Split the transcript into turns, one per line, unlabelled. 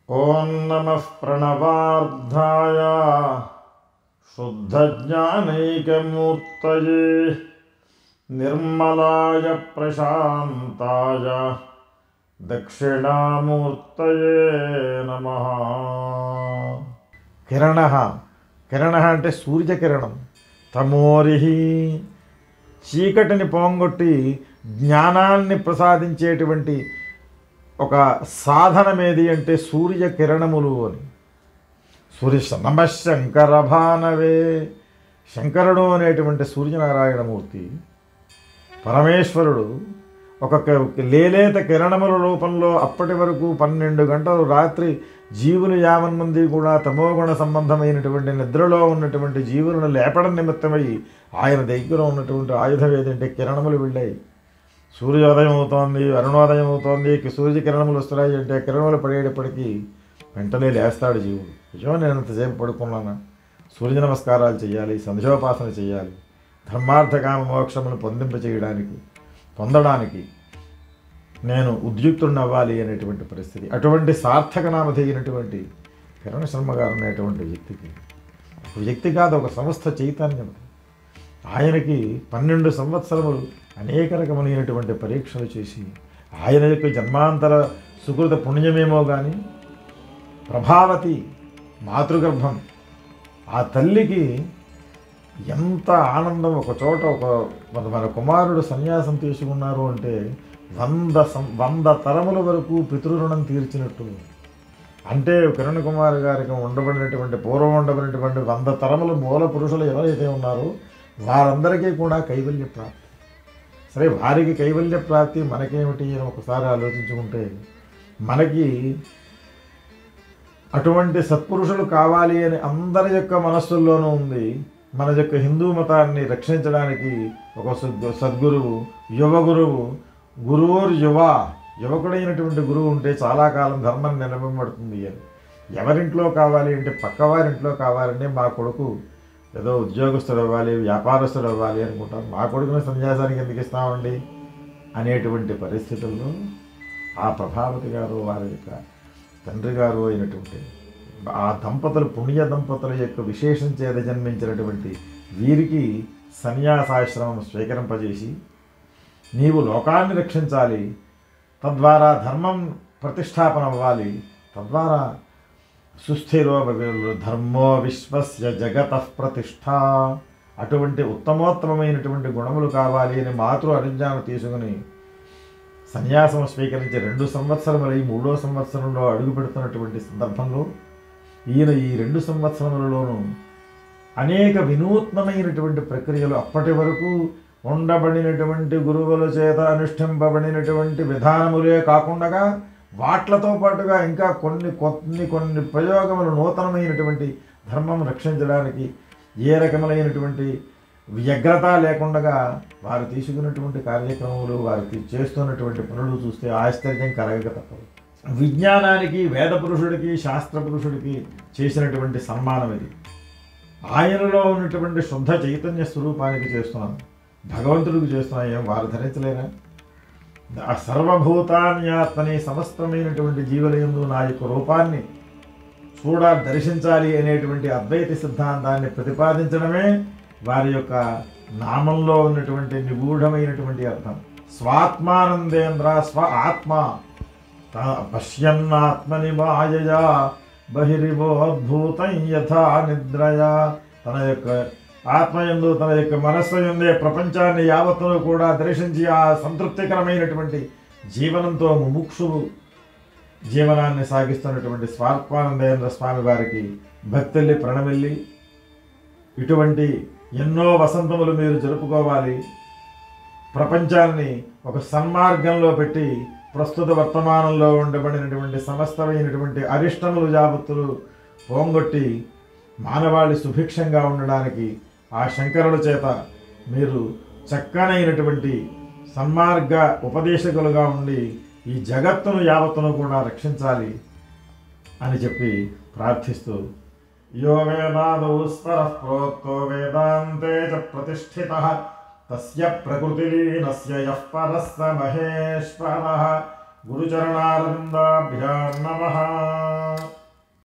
ఓం నమ ప్రణవార్ధాయ శుద్ధజ్ఞానైకమూర్తయే నిర్మలాయ ప్రశాంతాయ దక్షిణామూర్తయే నమ కిరణ కిరణ అంటే సూర్యకిరణం తమోరిహి చీకటిని పోంగొట్టి జ్ఞానాన్ని ప్రసాదించేటువంటి ఒక సాధనమేది అంటే సూర్య కిరణములు అని సూర్య నమ శంకర భానవే శంకరుడు అనేటువంటి సూర్యనారాయణమూర్తి పరమేశ్వరుడు ఒక క- లేలేత కిరణముల రూపంలో అప్పటి వరకు పన్నెండు గంటలు రాత్రి జీవులు యావన్ మంది కూడా తమోగుణ సంబంధమైనటువంటి నిద్రలో ఉన్నటువంటి జీవులను లేపడం నిమిత్తమై ఆయన దగ్గర ఉన్నటువంటి ఆయుధం ఏదంటే కిరణములు వెళ్ళాయి సూర్యోదయం అవుతోంది అరుణోదయం అవుతోంది కి- సూర్యకిరణములు వస్తున్నాయి అంటే కిరణములు పడేటప్పటికీ వెంటనే లేస్తాడు జీవుడు నిజం నేను అంతసేపు పడుకున్నాను సూర్య నమస్కారాలు చేయాలి సంధ్యోపాసన చేయాలి ధర్మార్థకామ మోక్షమును పొందింప చేయడానికి పొందడానికి నేను ఉద్యుక్తుడిని అవ్వాలి అనేటువంటి పరిస్థితి అటువంటి సార్థక నామధేయనటువంటి కిరణ శర్మ గారు అనేటువంటి వ్యక్తికి ఒక వ్యక్తి కాదు ఒక సంస్థ చైతన్యం ఆయనకి పన్నెండు సంవత్సరములు అనేక రకములైనటువంటి పరీక్షలు చేసి ఆయన యొక్క జన్మాంతర సుకృత పుణ్యమేమో కానీ ప్రభావతి మాతృగర్భం ఆ తల్లికి ఎంత ఆనందం ఒక చోట ఒక మన మన కుమారుడు సన్యాసం తీసుకున్నారు అంటే వంద సం వంద తరముల వరకు పితృరుణం తీర్చినట్టు అంటే కిరణ్ కుమార్ గారికి ఉండబడినటువంటి పూర్వం ఉండబడినటువంటి వంద తరముల మూల పురుషులు ఎవరైతే ఉన్నారో వారందరికీ కూడా కైవల్య ప్రాప్తి సరే వారికి కైవల్య ప్రాప్తి మనకేమిటి అని ఒకసారి ఆలోచించుకుంటే మనకి అటువంటి సత్పురుషులు కావాలి అని అందరి యొక్క మనస్సుల్లోనూ ఉంది మన యొక్క హిందూ మతాన్ని రక్షించడానికి ఒక సద్గు- సద్గురువు యువ గురువు గురువుర్ యువ యువకుడైనటువంటి గురువు ఉంటే చాలా కాలం ధర్మం నిలబడబడుతుంది అని ఎవరింట్లో కావాలి అంటే పక్కవారింట్లో కావాలంటే మా కొడుకు ఏదో ఉద్యోగస్తుడు అవ్వాలి వ్యాపారస్తుడు అవ్వాలి అనుకుంటాం మా కొడుకుని సన్యాసానికి ఎందుకు ఇస్తామండి అనేటువంటి పరిస్థితుల్లో ఆ ప్రభావతి గారు వారి యొక్క తండ్రి గారు అయినటువంటి ఆ దంపతులు పుణ్య దంపతుల యొక్క విశేషం చేత జన్మించినటువంటి వీరికి సన్యాసాశ్రమం స్వీకరింపజేసి నీవు లోకాన్ని రక్షించాలి తద్వారా ధర్మం ప్రతిష్టాపన అవ్వాలి తద్వారా సుస్థిరో భవేల్ ధర్మో విశ్వస్య జగత ప్రతిష్ట అటువంటి ఉత్తమోత్తమమైనటువంటి గుణములు కావాలి అని మాతృ అనుజ్ఞానం తీసుకుని సన్యాసం స్వీకరించి రెండు సంవత్సరములు ఈ మూడో సంవత్సరంలో అడుగు పెడుతున్నటువంటి సందర్భంలో ఈయన ఈ రెండు సంవత్సరములలోనూ అనేక వినూత్నమైనటువంటి ప్రక్రియలు అప్పటి వరకు ఉండబడినటువంటి గురువుల చేత అనుష్ఠింపబడినటువంటి విధానములే కాకుండా వాట్లతో పాటుగా ఇంకా కొన్ని కొన్ని కొన్ని ప్రయోగములు నూతనమైనటువంటి ధర్మం రక్షించడానికి ఏ రకములైనటువంటి వ్యగ్రత లేకుండా వారు తీసుకున్నటువంటి కార్యక్రమాలు వారు తీ- చేస్తున్నటువంటి పనులు చూస్తే ఆశ్చర్యం కలగక తప్పదు విజ్ఞానానికి వేద పురుషుడికి శాస్త్ర పురుషుడికి చేసినటువంటి సన్మానం ఇది ఆయనలో ఉన్నటువంటి శుద్ధ చైతన్య స్వరూపానికి చేస్తున్నాను భగవంతుడికి చేస్తున్నా ఏం వారు ధరించలేరా ఆ సర్వభూతాన్యాత్మని సమస్తమైనటువంటి జీవులయందు నా యొక్క రూపాన్ని చూడ దర్శించాలి అనేటువంటి అద్వైత సిద్ధాంతాన్ని ప్రతిపాదించడమే వారి యొక్క నామంలో ఉన్నటువంటి నిగూఢమైనటువంటి అర్థం స్వాత్మానందేంద్ర స్వ ఆత్మ త- పశ్యన్నాత్మని మాయయా బహిరివోద్భూతం యథా నిద్రయా తన యొక్క ఆత్మయందు తన యొక్క మనస్సు ఎందే ప్రపంచాన్ని యావత్తును కూడా దర్శించి ఆ సంతృప్తికరమైనటువంటి జీవనంతో ముముక్షువు జీవనాన్ని సాగిస్తున్నటువంటి స్వాత్మానందేంద్ర స్వామి వారికి భక్తుల్ని ప్రణమిల్లి ఇటువంటి ఎన్నో వసంతములు మీరు జరుపుకోవాలి ప్రపంచాన్ని ఒక సన్మార్గంలో పెట్టి ప్రస్తుత వర్తమానంలో ఉండబడినటువంటి సమస్తమైనటువంటి అరిష్టములు జాబత్తులు పోంగొట్టి మానవాళి సుభిక్షంగా ఉండడానికి ఆ శంకరుల చేత మీరు చక్కనైనటువంటి సన్మార్గ ఉపదేశకులుగా ఉండి ఈ జగత్తును యావత్తును కూడా రక్షించాలి అని చెప్పి ప్రార్థిస్తూ యో వేదాదౌ స్వర ప్రోక్తో వేదాంతే చ ప్రతిష్ఠిత తస్య ప్రకృతిలీనస్య యః పరస్స మహేశ్వరः గురుచరణారవిందాభ్యాం నమః